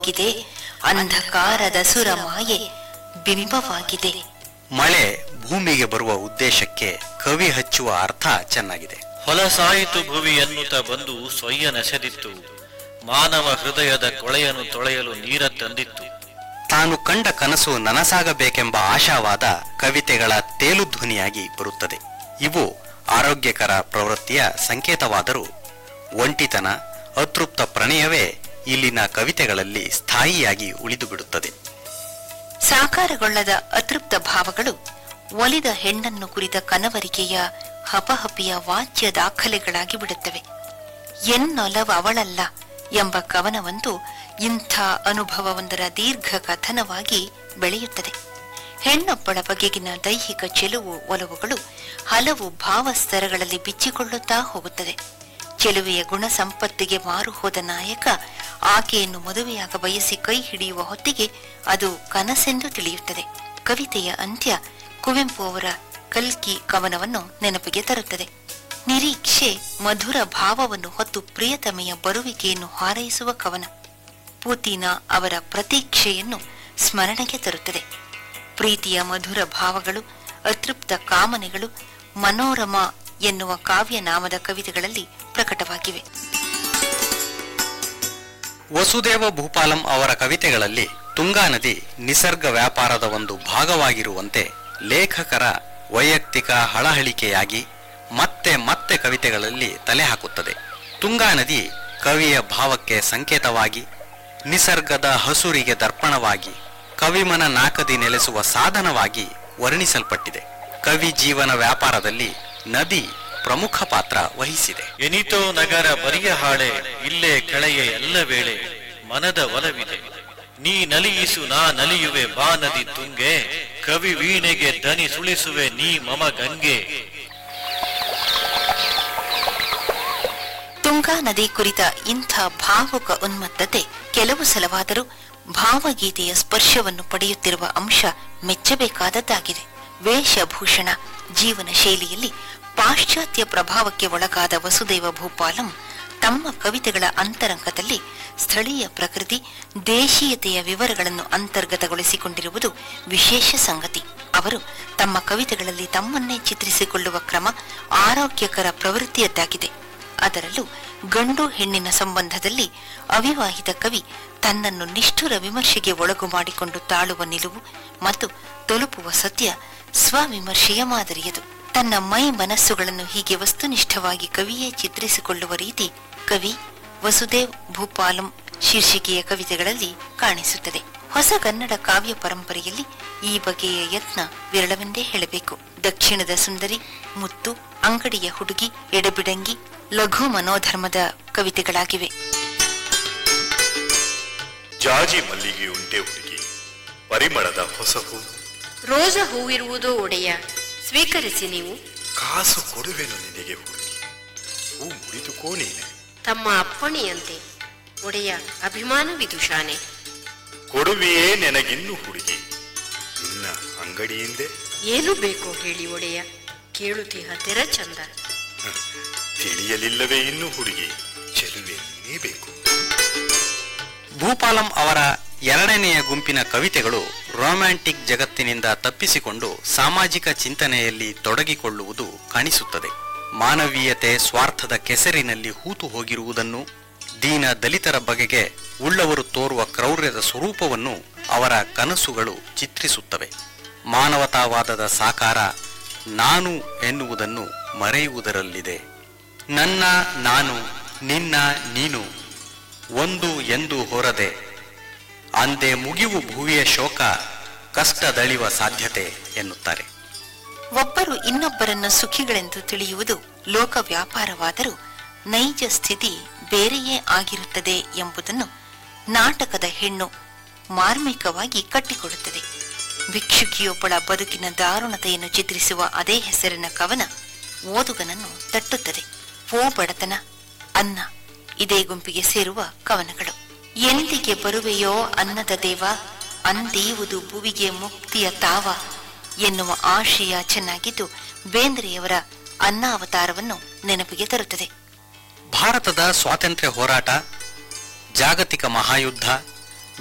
ಇದೆ ಅಂಧಕಾರದ ಸುರ ಮಾಯೆ ಬಿಂಬವಾಗಿದೆ ಮಳೆ ಭೂಮಿಗೆ ಬರುವ ಉದ್ದೇಶಕ್ಕೆ ಕವಿ ಹಚ್ಚುವ ಅರ್ಥ ಚೆನ್ನಾಗಿದೆ ಹೊಲಸಾಯಿತು ಭುವಿ ಎನ್ನುತ್ತ ಬಂದು ಸೊಯ್ಯ ನೆಸೆದಿತ್ತು ಮಾನವ ಹೃದಯದ ಕೊಳೆಯನ್ನು ತೊಳೆಯಲು ನೀರ ತಂದಿತ್ತು ತಾನು ಕಂಡ ಕನಸು ನನಸಾಗಬೇಕೆಂಬ ಆಶಾವಾದ ಕವಿತೆಗಳ ತೇಲುಧ್ವನಿಯಾಗಿ ಬರುತ್ತದೆ ಇವು ಆರೋಗ್ಯಕರ ಪ್ರವೃತ್ತಿಯ ಸಂಕೇತವಾದರೂ ಒಂಟಿತನ ಅತೃಪ್ತ ಪ್ರಣಯವೇ ಇಲ್ಲಿನ ಕವಿತೆಗಳಲ್ಲಿ ಸ್ಥಾಯಿಯಾಗಿ ಉಳಿದುಬಿಡುತ್ತದೆ ಸಾಕಾರಗೊಳ್ಳದ ಅತೃಪ್ತ ಭಾವಗಳು ಒಲಿದ ಹೆಣ್ಣನ್ನು ಕುರಿತ ಕನವರಿಕೆಯ ಹಪಹಪಿಯ ವಾಚ್ಯ ದಾಖಲೆಗಳಾಗಿ ಬಿಡುತ್ತವೆ ಎನ್ನೊಲವ ಅವಳಲ್ಲ ಎಂಬ ಕವನವಂತೂ ಇಂಥ ಅನುಭವವೊಂದರ ದೀರ್ಘ ಕಥನವಾಗಿ ಬೆಳೆಯುತ್ತದೆ ಹೆಣ್ಣೊಬ್ಬಳ ಬಗೆಗಿನ ದೈಹಿಕ ಚೆಲುವು ಒಲವುಗಳು ಹಲವು ಭಾವಸ್ತರಗಳಲ್ಲಿ ಬಿಚ್ಚಿಕೊಳ್ಳುತ್ತಾ ಹೋಗುತ್ತದೆ ಚೆಲುವೆಯ ಗುಣ ಸಂಪತ್ತಿಗೆ ಮಾರು ಹೋದ ನಾಯಕ ಆಕೆಯನ್ನು ಮದುವೆಯಾಗ ಬಯಸಿ ಕೈ ಹಿಡಿಯುವ ಹೊತ್ತಿಗೆ ಅದು ಕನಸೆಂದು ತಿಳಿಯುತ್ತದೆ ಕವಿತೆಯ ಅಂತ್ಯ ಕುವೆಂಪು ಅವರ ಕಲ್ಕಿ ಕವನವನ್ನು ನೆನಪಿಗೆ ತರುತ್ತದೆ ನಿರೀಕ್ಷೆ ಮಧುರ ಭಾವವನ್ನು ಹೊತ್ತು ಪ್ರಿಯತಮೆಯ ಬರುವಿಕೆಯನ್ನು ಹಾರೈಸುವ ಕವನ ಪೂತಿನ ಅವರ ಪ್ರತೀಕ್ಷೆಯನ್ನು ಸ್ಮರಣೆಗೆ ತರುತ್ತದೆ ಪ್ರೀತಿಯ ಮಧುರ ಭಾವಗಳು ಅತೃಪ್ತ ಕಾಮನೆಗಳು ಮನೋರಮ ಎನ್ನುವ ಕಾವ್ಯ ನಾಮದ ಕವಿತೆಗಳಲ್ಲಿ ಪ್ರಕಟವಾಗಿವೆ ವಸುದೇವ ಭೂಪಾಲಂ ಅವರ ಕವಿತೆಗಳಲ್ಲಿ ತುಂಗಾ ನದಿ ನಿಸರ್ಗ ವ್ಯಾಪಾರದ ಒಂದು ಭಾಗವಾಗಿರುವಂತೆ ಲೇಖಕರ ವೈಯಕ್ತಿಕ ಹಳಹಳಿಕೆಯಾಗಿ ಮತ್ತೆ ಮತ್ತೆ ಕವಿತೆಗಳಲ್ಲಿ ತಲೆ ಹಾಕುತ್ತದೆ ತುಂಗಾ ನದಿ ಕವಿಯ ಭಾವಕ್ಕೆ ಸಂಕೇತವಾಗಿ ನಿಸರ್ಗದ ಹಸುರಿಗೆ ದರ್ಪಣವಾಗಿ ಕವಿಮನ ನಾಕದಿ ನೆಲೆಸುವ ಸಾಧನವಾಗಿ ವರ್ಣಿಸಲ್ಪಟ್ಟಿದೆ ಕವಿ ಜೀವನ ವ್ಯಾಪಾರದಲ್ಲಿ ನದಿ ಪ್ರಮುಖ ಪಾತ್ರ ವಹಿಸಿದೆ ಎನಿತೋ ನಗರ ಬರಿಯ ಹಾಳೆ ಇಲ್ಲೇ ಕೆಳೆಯ ಎಲ್ಲ ವೇಳೆ ಮನದ ಒಲವಿದೆ ನೀ ನಲಿಯಿಸು ನಾ ನಲಿಯುವೆ ಬಾ ನದಿ ತುಂಗೆ ಕವಿ ವೀಣೆಗೆ ದನಿ ಸುಳಿಸುವೆ ನೀ ಮಮ ಗಂಗೆ ತುಂಗಾ ನದಿ ಕುರಿತ ಇಂಥ ಭಾವುಕ ಉನ್ಮತ್ತತೆ ಕೆಲವು ಸಲವಾದರೂ ಭಾವಗೀತೆಯ ಸ್ಪರ್ಶವನ್ನು ಪಡೆಯುತ್ತಿರುವ ಅಂಶ ಮೆಚ್ಚಬೇಕಾದದ್ದಾಗಿದೆ ವೇಷಭೂಷಣ ಜೀವನ ಶೈಲಿಯಲ್ಲಿ ಪಾಶ್ಚಾತ್ಯ ಪ್ರಭಾವಕ್ಕೆ ಒಳಗಾದ ವಸುದೇವ ಭೂಪಾಲಂ ತಮ್ಮ ಕವಿತೆಗಳ ಅಂತರಂಗದಲ್ಲಿ ಸ್ಥಳೀಯ ಪ್ರಕೃತಿ ದೇಶೀಯತೆಯ ವಿವರಗಳನ್ನು ಅಂತರ್ಗತಗೊಳಿಸಿಕೊಂಡಿರುವುದು ವಿಶೇಷ ಸಂಗತಿ ಅವರು ತಮ್ಮ ಕವಿತೆಗಳಲ್ಲಿ ತಮ್ಮನ್ನೇ ಚಿತ್ರಿಸಿಕೊಳ್ಳುವ ಕ್ರಮ ಆರೋಗ್ಯಕರ ಪ್ರವೃತ್ತಿಯದ್ದಾಗಿದೆ ಅದರಲ್ಲೂ ಗಂಡು ಹೆಣ್ಣಿನ ಸಂಬಂಧದಲ್ಲಿ ಅವಿವಾಹಿತ ಕವಿ ತನ್ನನ್ನು ನಿಷ್ಠುರ ವಿಮರ್ಶೆಗೆ ಒಳಗು ಮಾಡಿಕೊಂಡು ತಾಳುವ ನಿಲುವು ಮತ್ತು ತಲುಪುವ ಸತ್ಯ ಸ್ವವಿಮರ್ಶೆಯ ಮಾದರಿಯದು ತನ್ನ ಮೈ ಮನಸ್ಸುಗಳನ್ನು ಹೀಗೆ ವಸ್ತುನಿಷ್ಠವಾಗಿ ಕವಿಯೇ ಚಿತ್ರಿಸಿಕೊಳ್ಳುವ ರೀತಿ ಕವಿ ವಸುದೇವ್ ಭೂಪಾಲಂ ಶೀರ್ಷಿಕೆಯ ಕವಿತೆಗಳಲ್ಲಿ ಕಾಣಿಸುತ್ತದೆ ಹೊಸ ಕನ್ನಡ ಕಾವ್ಯ ಪರಂಪರೆಯಲ್ಲಿ ಈ ಬಗೆಯ ಯತ್ನ ವಿರಳವೆಂದೇ ಹೇಳಬೇಕು ದಕ್ಷಿಣದ ಸುಂದರಿ ಮುತ್ತು ಅಂಗಡಿಯ ಹುಡುಗಿ ಎಡಬಿಡಂಗಿ ಲಘು ಮನೋಧರ್ಮದ ಕವಿತೆಗಳಾಗಿವೆ ಜಾಜಿ ಮಲ್ಲಿಗೆಯುಂಟೆ ಹುಡುಗಿ ಪರಿಮಳದ ಹೊಸ ಹೂ ರೋಜ ಹೂವಿರುವುದೋ ಒಡೆಯ ಸ್ವೀಕರಿಸಿ ನೀವು ಕಾಸು ಕೊಡುವೆನು ನಿನಗೆ ಹುಡುಗಿ ಹೂ ಮುರಿದುಕೋ ನೀನೆ ತಮ್ಮ ಅಪ್ಪಣೆಯಂತೆ ಒಡೆಯ ಅಭಿಮಾನವಿದು ಶಾನೆ ಕೊಡುವೆಯೇ ನೆನಗಿನ್ನು ಹುಡುಗಿ ನಿನ್ನ ಅಂಗಡಿಯಿಂದೆ ಏನು ಬೇಕೋ ಹೇಳಿ ಒಡೆಯ ಕೇಳುತ್ತೀಹ ತೆರ ಚಂದ ಹ, ತಿಳಿಯಲಿಲ್ಲವೇ ಇನ್ನು ಹುಡುಗಿ ಚೆಲುವೆ ನೀನೇ ಬೇಕು ಭೂಪಾಲಂ ಅವರ ಎರಡನೆಯ ಗುಂಪಿನ ಕವಿತೆಗಳು ರೊಮ್ಯಾಂಟಿಕ್ ಜಗತ್ತಿನಿಂದ ತಪ್ಪಿಸಿಕೊಂಡು ಸಾಮಾಜಿಕ ಚಿಂತನೆಯಲ್ಲಿ ತೊಡಗಿಕೊಳ್ಳುವುದು ಕಾಣಿಸುತ್ತದೆ ಮಾನವೀಯತೆ ಸ್ವಾರ್ಥದ ಕೆಸರಿನಲ್ಲಿ ಹೂತು ಹೋಗಿರುವುದನ್ನು ದೀನ ದಲಿತರ ಬಗೆಗೆ ಉಳ್ಳವರು ತೋರುವ ಕ್ರೌರ್ಯದ ಸ್ವರೂಪವನ್ನು ಅವರ ಕನಸುಗಳು ಚಿತ್ರಿಸುತ್ತವೆ ಮಾನವತಾವಾದದ ಸಾಕಾರ ನಾನು ಎನ್ನುವುದನ್ನು ಮರೆಯುವುದರಲ್ಲಿದೆ ನನ್ನ ನಾನು ನಿನ್ನ ನೀನು ಒಂದು ಎಂದು ಹೊರದೆ ಅಂದೇ ಮುಗಿವು ಭುವಿಯ ಶೋಕ ಕಷ್ಟದಳಿವ ಸಾಧ್ಯತೆ ಎನ್ನುತ್ತಾರೆ ಒಬ್ಬರು ಇನ್ನೊಬ್ಬರನ್ನು ಸುಖಿಗಳೆಂದು ತಿಳಿಯುವುದು ಲೋಕ ವ್ಯಾಪಾರವಾದರೂ ನೈಜ ಸ್ಥಿತಿ ಬೇರೆಯೇ ಆಗಿರುತ್ತದೆ ಎಂಬುದನ್ನು ನಾಟಕದ ಹೆಣ್ಣು ಮಾರ್ಮಿಕವಾಗಿ ಕಟ್ಟಿಕೊಡುತ್ತದೆ ಭಿಕ್ಷುಕಿಯೊಬ್ಬಳ ಬದುಕಿನ ದಾರುಣತೆಯನ್ನು ಚಿತ್ರಿಸುವ ಅದೇ ಹೆಸರಿನ ಕವನ ಓದುಗನನ್ನು ತಟ್ಟುತ್ತದೆ ಓ ಬಡತನ ಅನ್ನ ಇದೇ ಗುಂಪಿಗೆ ಸೇರುವ ಕವನಗಳು ಎಂದಿಗೆ ಬರುವೆಯೋ ಅನ್ನದ ದೇವ ಅಂದೀವುದು ಭುವಿಗೆ ಮುಕ್ತಿಯ ತಾವ ಎನ್ನುವ ಆಶಯ ಚೆನ್ನಾಗಿದ್ದು ಬೇಂದ್ರೆಯವರ ಅನ್ನ ಅವತಾರವನ್ನು ನೆನಪಿಗೆ ತರುತ್ತದೆ ಭಾರತದ ಸ್ವಾತಂತ್ರ್ಯ ಹೋರಾಟ ಜಾಗತಿಕ ಮಹಾಯುದ್ಧ